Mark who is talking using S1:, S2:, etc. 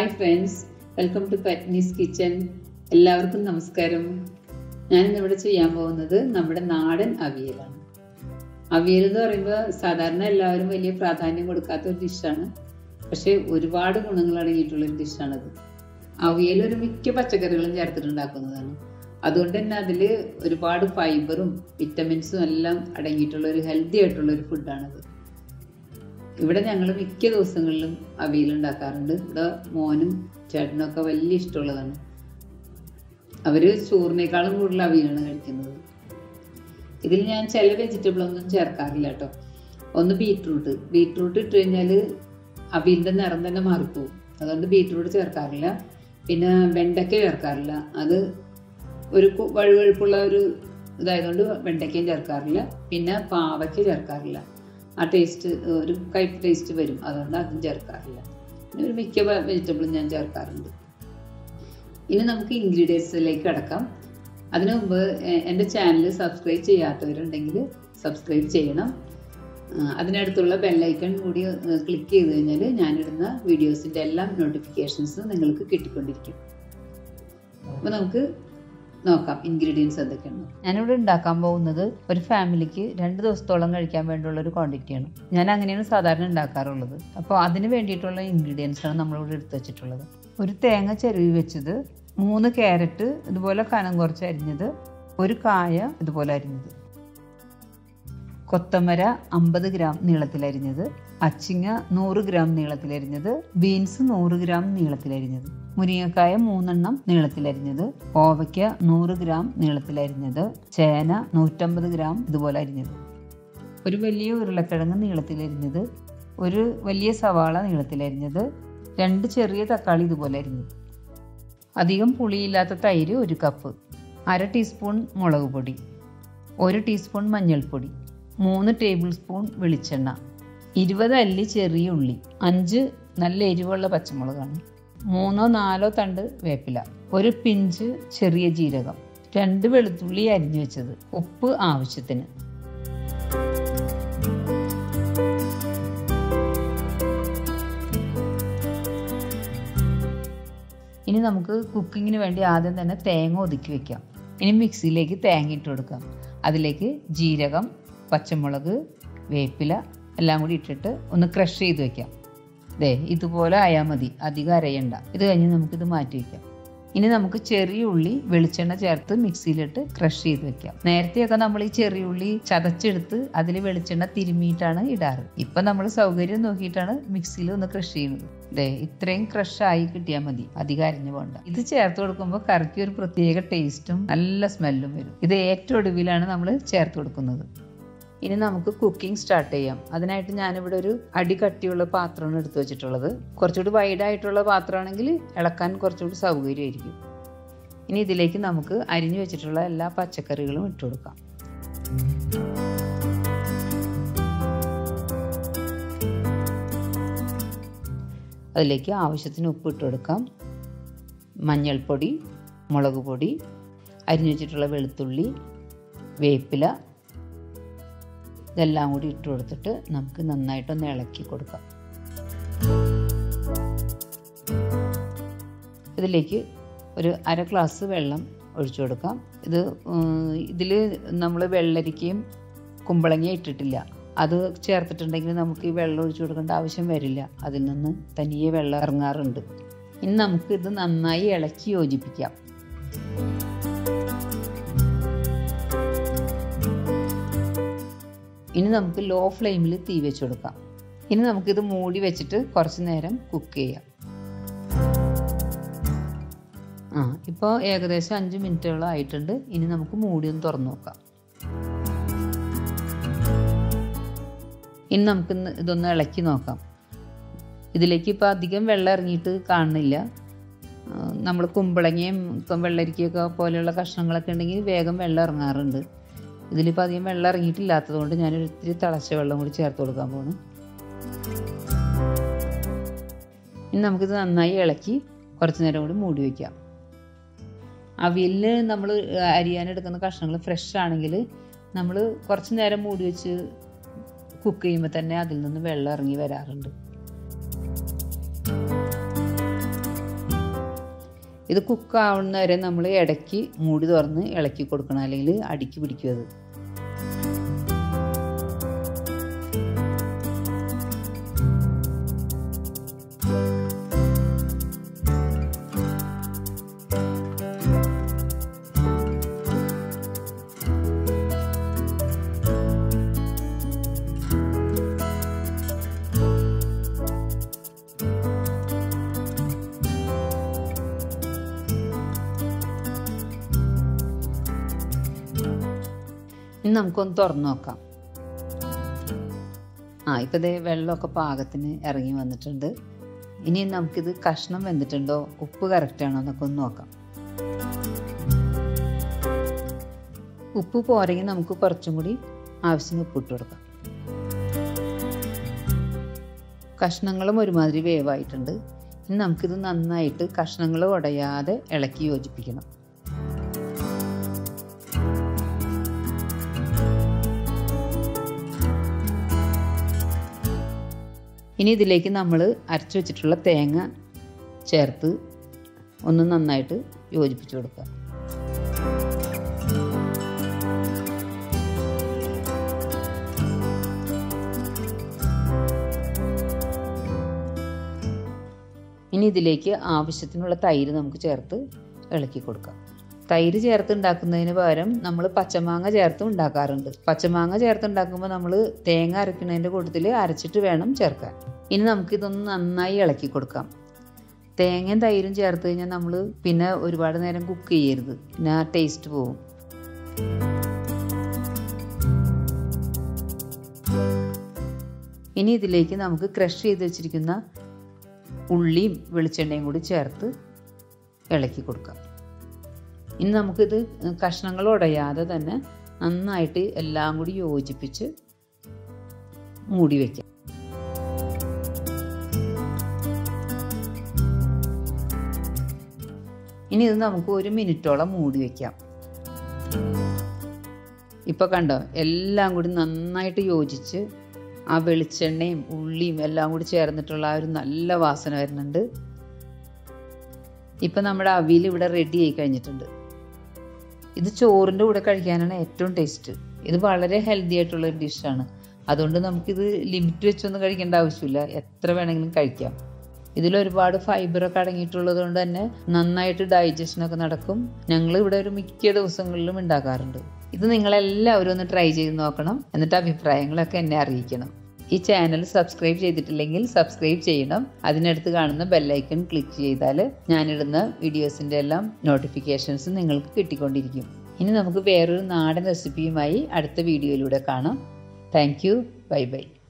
S1: hi friends welcome to Patni's kitchen എല്ലാവർക്കും നമസ്കാരം ഞാനിന്ന് ഇവിടെ ചെയ്യാൻ പോകുന്നത് നമ്മുടെ നാടൻ അവിയലാണ് അവിയൽ എന്ന് പറയുമ്പോൾ സാധാരണ എല്ലാവരും വലിയ പ്രാധാന്യം കൊടുക്കാത്ത ഒരു ഡിഷാണ് പക്ഷേ ഒരുപാട് ഗുണങ്ങൾ അടങ്ങിയിട്ടുള്ള ഒരു ഡിഷാണത് അവിയൽ ഒരു മിക്ക പച്ചക്കറികളും ചേർത്തിട്ടുണ്ടാക്കുന്നതാണ് അതുകൊണ്ട് തന്നെ അതിൽ ഒരുപാട് ഫൈബറും വിറ്റമിൻസും എല്ലാം അടങ്ങിയിട്ടുള്ള ഒരു ഹെൽത്തി ആയിട്ടുള്ള ഒരു ഫുഡാണത് ഇവിടെ ഞങ്ങൾ മിക്ക ദിവസങ്ങളിലും അവിയൽ ഉണ്ടാക്കാറുണ്ട് ഇവിടെ മോനും ചേട്ടനും ഒക്കെ വലിയ ഇഷ്ടമുള്ളതാണ് അവര് ചോറിനേക്കാളും കൂടുതൽ അവിയലാണ് കഴിക്കുന്നത് ഇതിൽ ഞാൻ ചില വെജിറ്റബിൾ ഒന്നും ചേർക്കാറില്ല കേട്ടോ ഒന്ന് ബീട്രൂട്ട് ബീട്രൂട്ട് ഇട്ട് കഴിഞ്ഞാൽ അവിയലിൻ്റെ നിറം തന്നെ മാറിപ്പോവും അതുകൊണ്ട് ബീട്രൂട്ട് ചേർക്കാറില്ല പിന്നെ വെണ്ടയ്ക്ക ചേർക്കാറില്ല അത് ഒരു കു- വഴുവഴുപ്പുള്ള ഒരു ഇതായതുകൊണ്ട് വെണ്ടയ്ക്കയും ചേർക്കാറില്ല പിന്നെ പാവയ്ക്ക ചേർക്കാറില്ല ആ ടേസ്റ്റ് ഒരു കയ്പ് ടേസ്റ്റ് വരും അതുകൊണ്ട് അതും ചേർക്കാറില്ല പിന്നെ ഒരു മിക്ക വെജിറ്റബിളും ഞാൻ ചേർക്കാറുണ്ട് ഇനി നമുക്ക് ഇൻഗ്രീഡിയൻസിലേക്ക് കിടക്കാം അതിനു മുമ്പ് എ- എൻ്റെ ചാനൽ സബ്സ്ക്രൈബ് ചെയ്യാത്തവരുണ്ടെങ്കിൽ സബ്സ്ക്രൈബ് ചെയ്യണം ആ, അതിനടുത്തുള്ള ബെല്ലൈക്കൺ കൂടി ക്ലിക്ക് ചെയ്ത് കഴിഞ്ഞാൽ ഞാനിടുന്ന വീഡിയോസിൻ്റെ എല്ലാം നോട്ടിഫിക്കേഷൻസ് നിങ്ങൾക്ക് കിട്ടിക്കൊണ്ടിരിക്കും അപ്പോൾ നമുക്ക് നോക്കാം ഇൻഗ്രീഡിയൻസ് എന്തൊക്കെയാണ് ഞാനിവിടെ ഉണ്ടാക്കാൻ പോകുന്നത് ഒരു ഫാമിലിക്ക് രണ്ട് ദിവസത്തോളം കഴിക്കാൻ വേണ്ടിയുള്ള ഒരു ക്വാണ്ടിറ്റിയാണ് ഞാൻ അങ്ങനെയാണ് സാധാരണ ഉണ്ടാക്കാറുള്ളത് അപ്പോൾ അതിന് വേണ്ടിയിട്ടുള്ള ഇൻഗ്രീഡിയൻസ് ആണ് നമ്മളിവിടെ എടുത്തു വെച്ചിട്ടുള്ളത് ഒരു തേങ്ങ ചെരുവി വെച്ചത് മൂന്ന് ക്യാരറ്റ് ഇതുപോലെ കനം കുറച്ച് അരിഞ്ഞത് ഒരു കായ ഇതുപോലെ അരിഞ്ഞത് കൊത്തമര അമ്പത് ഗ്രാം നീളത്തിലരിഞ്ഞത് അച്ചിങ്ങ നൂറ് ഗ്രാം നീളത്തിലരിഞ്ഞത് ബീൻസ് നൂറ് ഗ്രാം നീളത്തിലരിഞ്ഞത് മുരിങ്ങക്കായ മൂന്നെണ്ണം നീളത്തിലരിഞ്ഞത് കോവയ്ക്ക നൂറ് ഗ്രാം നീളത്തിലരിഞ്ഞത് ചേന നൂറ്റമ്പത് ഗ്രാം ഇതുപോലെ അരിഞ്ഞത് ഒരു വലിയ ഉരുളക്കിഴങ്ങ് നീളത്തിലരിഞ്ഞത് ഒരു വലിയ സവാള നീളത്തിലരിഞ്ഞത് രണ്ട് ചെറിയ തക്കാളി ഇതുപോലെ അരിഞ്ഞത് അധികം പുളിയില്ലാത്ത തൈര് ഒരു കപ്പ് അര ടീസ്പൂൺ മുളക് പൊടി ഒരു ടീസ്പൂൺ മഞ്ഞൾപ്പൊടി മൂന്ന് ടേബിൾ സ്പൂൺ വെളിച്ചെണ്ണ ഇരുപത് അല്ലി ചെറിയ ഉള്ളി അഞ്ച് നല്ല എരിവുള്ള പച്ചമുളകാണ് മൂന്നോ നാലോ തണ്ട് വേപ്പില ഒരു പിഞ്ച് ചെറിയ ജീരകം രണ്ട് വെളുത്തുള്ളി അരിഞ്ഞു വെച്ചത് ഉപ്പ് ആവശ്യത്തിന് ഇനി നമുക്ക് കുക്കിങ്ങിന് വേണ്ടി ആദ്യം തന്നെ തേങ്ങ ഒതുക്കി വെക്കാം ഇനി മിക്സിയിലേക്ക് തേങ്ങ ഇട്ട് കൊടുക്കാം അതിലേക്ക് ജീരകം പച്ചമുളക് വേപ്പില എല്ലാം കൂടി ഇട്ടിട്ട് ഒന്ന് ക്രഷ് ചെയ്ത് വെക്കാം ദേ ഇതുപോലെ ആയാൽ മതി അധികം അരയണ്ട ഇത് കഴിഞ്ഞ് നമുക്കിത് മാറ്റി വെക്കാം ഇനി നമുക്ക് ചെറിയ ഉള്ളി വെളിച്ചെണ്ണ ചേർത്ത് മിക്സിയിലിട്ട് ക്രഷ് ചെയ്ത് വെക്കാം നേരത്തെയൊക്കെ നമ്മൾ ഈ ചെറിയ ഉള്ളി ചതച്ചെടുത്ത് അതിൽ വെളിച്ചെണ്ണ തിരുമിയിട്ടാണ് ഇടാറ് ഇപ്പൊ നമ്മൾ സൗകര്യം നോക്കിയിട്ടാണ് മിക്സിയിൽ ഒന്ന് ക്രഷ് ചെയ്യുന്നത് ദേ ഇത്രയും ക്രഷ് ആയി കിട്ടിയാൽ മതി അധികം അരിഞ്ഞു പോണ്ട ഇത് ചേർത്ത് കൊടുക്കുമ്പോൾ കറിക്ക് ഒരു പ്രത്യേക ടേസ്റ്റും നല്ല സ്മെല്ലും വരും ഇത് ഏറ്റവും ഒടുവിലാണ് നമ്മൾ ചേർത്ത് കൊടുക്കുന്നത് ഇനി നമുക്ക് കുക്കിംഗ് സ്റ്റാർട്ട് ചെയ്യാം അതിനായിട്ട് ഞാനിവിടെ ഒരു അടി കട്ടിയുള്ള പാത്രമാണ് എടുത്തു വെച്ചിട്ടുള്ളത് കുറച്ചുകൂടി വൈഡായിട്ടുള്ള പാത്രമാണെങ്കിൽ ഇളക്കാൻ കുറച്ചുകൂടി സൗകര്യമായിരിക്കും ഇനി ഇതിലേക്ക് നമുക്ക് അരിഞ്ഞു വെച്ചിട്ടുള്ള എല്ലാ പച്ചക്കറികളും ഇട്ട് കൊടുക്കാം അതിലേക്ക് ആവശ്യത്തിന് ഉപ്പ് ഇട്ട് കൊടുക്കാം മഞ്ഞൾപ്പൊടി മുളക് പൊടി അരിഞ്ഞു വെച്ചിട്ടുള്ള വെളുത്തുള്ളി വേപ്പില ഇതെല്ലാം കൂടി ഇട്ട് കൊടുത്തിട്ട് നമുക്ക് നന്നായിട്ടൊന്ന് ഇളക്കി കൊടുക്കാം ഇതിലേക്ക് ഒരു അര ഗ്ലാസ് വെള്ളം ഒഴിച്ചു കൊടുക്കാം ഇത് ഇതിൽ നമ്മൾ വെള്ളരിക്കയും കുമ്പളങ്ങയും ഇട്ടിട്ടില്ല അത് ചേർത്തിട്ടുണ്ടെങ്കിൽ നമുക്ക് ഈ വെള്ളം ഒഴിച്ചു കൊടുക്കേണ്ട ആവശ്യം വരില്ല അതിൽ നിന്ന് തനിയെ വെള്ളം ഇറങ്ങാറുണ്ട് ഇനി നമുക്ക് ഇത് നന്നായി ഇളക്കി യോജിപ്പിക്കാം ഇനി നമുക്ക് ലോ ഫ്ലെയിമിൽ തീ വെച്ച് കൊടുക്കാം ഇനി നമുക്കിത് മൂടി വെച്ചിട്ട് കുറച്ച് നേരം കുക്ക് ചെയ്യാം ആ ഇപ്പോൾ ഏകദേശം അഞ്ച് മിനിറ്റോളം ആയിട്ടുണ്ട് ഇനി നമുക്ക് മൂടി ഒന്ന് തുറന്നു നോക്കാം ഇനി നമുക്ക് ഇന്ന് ഇതൊന്ന് ഇളക്കി നോക്കാം ഇതിലേക്ക് ഇപ്പോൾ അധികം വെള്ളം ഇറങ്ങിയിട്ട് കാണുന്നില്ല നമ്മൾ കുമ്പളങ്ങയും ഇപ്പം വെള്ളരിക്കയൊക്കെ പോലെയുള്ള കഷ്ണങ്ങളൊക്കെ ഉണ്ടെങ്കിൽ വേഗം വെള്ളം ഇറങ്ങാറുണ്ട് ഇതിലിപ്പോൾ അധികം വെള്ളം ഇറങ്ങിയിട്ടില്ലാത്തത് കൊണ്ട് ഞാനൊരു ഇത്തിരി തിളച്ച വെള്ളം കൂടി ചേർത്ത് കൊടുക്കാൻ പോണു ഇനി നമുക്കിത് നന്നായി ഇളക്കി കുറച്ച് നേരം കൂടി മൂടി വയ്ക്കാം അവിയലിന് നമ്മൾ അരിയാനെടുക്കുന്ന കഷ്ണങ്ങൾ ഫ്രഷ് ആണെങ്കിൽ നമ്മൾ കുറച്ച് നേരം മൂടി വെച്ച് കുക്ക് ചെയ്യുമ്പോൾ തന്നെ അതിൽ നിന്ന് വെള്ളം ഇറങ്ങി വരാറുണ്ട് ഇത് കുക്കാവുന്ന വരെ നമ്മൾ ഇടയ്ക്ക് മൂടി തുറന്ന് ഇളക്കി കൊടുക്കണം അല്ലെങ്കിൽ അടിക്ക് പിടിക്കും അത് ഇനി നമുക്കൊന്ന് തുറന്നു നോക്കാം ആ ഇപ്പം ഇതേ വെള്ളമൊക്കെ പാകത്തിന് ഇറങ്ങി വന്നിട്ടുണ്ട് ഇനി നമുക്കിത് കഷ്ണം വെന്തിട്ടുണ്ടോ ഉപ്പ് കറക്റ്റ് ആണോ എന്നൊക്കെ ഒന്ന് നോക്കാം ഉപ്പ് പോരെങ്കിൽ നമുക്ക് കുറച്ചും കൂടി ആവശ്യത്തിന് ഉപ്പ് ഇട്ട് കൊടുക്കാം കഷ്ണങ്ങളും ഒരുമാതിരി വേവായിട്ടുണ്ട് ഇനി നമുക്കിത് നന്നായിട്ട് കഷ്ണങ്ങൾ ഉടയാതെ ഇളക്കി യോജിപ്പിക്കണം ഇനി ഇതിലേക്ക് നമ്മൾ അരച്ചു വെച്ചിട്ടുള്ള തേങ്ങ ചേർത്ത് ഒന്ന് നന്നായിട്ട് യോജിപ്പിച്ച് കൊടുക്കുക ഇനി ഇതിലേക്ക് ആവശ്യത്തിനുള്ള തൈര് നമുക്ക് ചേർത്ത് ഇളക്കി കൊടുക്കാം തൈര് ചേർത്ത് ഉണ്ടാക്കുന്നതിന് പകരം നമ്മൾ പച്ചമാങ്ങ ചേർത്ത് ഉണ്ടാക്കാറുണ്ട് പച്ചമാങ്ങ ചേർത്ത് ഉണ്ടാക്കുമ്പോൾ നമ്മൾ തേങ്ങ അരക്കുന്നതിൻ്റെ കൂട്ടത്തിൽ അരച്ചിട്ട് വേണം ചേർക്കാൻ ഇനി നമുക്കിതൊന്ന് നന്നായി ഇളക്കി കൊടുക്കാം തേങ്ങയും തൈരും ചേർത്ത് കഴിഞ്ഞാൽ നമ്മൾ പിന്നെ ഒരുപാട് നേരം കുക്ക് ചെയ്യരുത് പിന്നെ ആ ടേസ്റ്റ് പോവും ഇനി ഇതിലേക്ക് നമുക്ക് ക്രഷ് ചെയ്ത് വെച്ചിരിക്കുന്ന ഉള്ളിയും വെളിച്ചെണ്ണയും കൂടി ചേർത്ത് ഇളക്കി കൊടുക്കാം ഇനി നമുക്കിത് കഷ്ണങ്ങൾ ഉടയാതെ തന്നെ നന്നായിട്ട് എല്ലാം കൂടി യോജിപ്പിച്ച് മൂടി വയ്ക്കാം ഇനി ഇത് നമുക്ക് ഒരു മിനിറ്റോളം മൂടി വയ്ക്കാം ഇപ്പൊ കണ്ടോ എല്ലാം കൂടി നന്നായിട്ട് യോജിച്ച് ആ വെളിച്ചെണ്ണയും ഉള്ളിയും എല്ലാം കൂടി ചേർന്നിട്ടുള്ള ആ ഒരു നല്ല വാസന വരുന്നുണ്ട് ഇപ്പം നമ്മുടെ അവിയൽ ഇവിടെ റെഡി ആയി കഴിഞ്ഞിട്ടുണ്ട് ഇത് ചോറിൻ്റെ കൂടെ കഴിക്കാനാണ് ഏറ്റവും ടേസ്റ്റ് ഇത് വളരെ ഹെൽത്തി ആയിട്ടുള്ള ഒരു ഡിഷാണ് അതുകൊണ്ട് നമുക്കിത് ലിമിറ്റ് വെച്ചൊന്നും കഴിക്കേണ്ട ആവശ്യമില്ല എത്ര വേണമെങ്കിലും കഴിക്കാം ഇതിൽ ഒരുപാട് ഫൈബറൊക്കെ അടങ്ങിയിട്ടുള്ളത് കൊണ്ട് തന്നെ നന്നായിട്ട് ഡൈജഷനൊക്കെ നടക്കും ഞങ്ങൾ ഇവിടെ ഒരു മിക്ക ദിവസങ്ങളിലും ഉണ്ടാക്കാറുണ്ട് ഇത് നിങ്ങളെല്ലാവരും ഒന്ന് ട്രൈ ചെയ്ത് നോക്കണം എന്നിട്ട് അഭിപ്രായങ്ങളൊക്കെ എന്നെ അറിയിക്കണം ഈ ചാനൽ സബ്സ്ക്രൈബ് ചെയ്തിട്ടില്ലെങ്കിൽ സബ്സ്ക്രൈബ് ചെയ്യണം അതിനടുത്ത് കാണുന്ന ബെല്ലൈക്കൺ ക്ലിക്ക് ചെയ്താൽ ഞാനിടുന്ന വീഡിയോസിൻ്റെ എല്ലാം നോട്ടിഫിക്കേഷൻസ് നിങ്ങൾക്ക് കിട്ടിക്കൊണ്ടിരിക്കും ഇനി നമുക്ക് വേറൊരു നാടൻ റെസിപ്പിയുമായി അടുത്ത വീഡിയോയിലൂടെ കാണാം താങ്ക് യു ബൈ ബൈ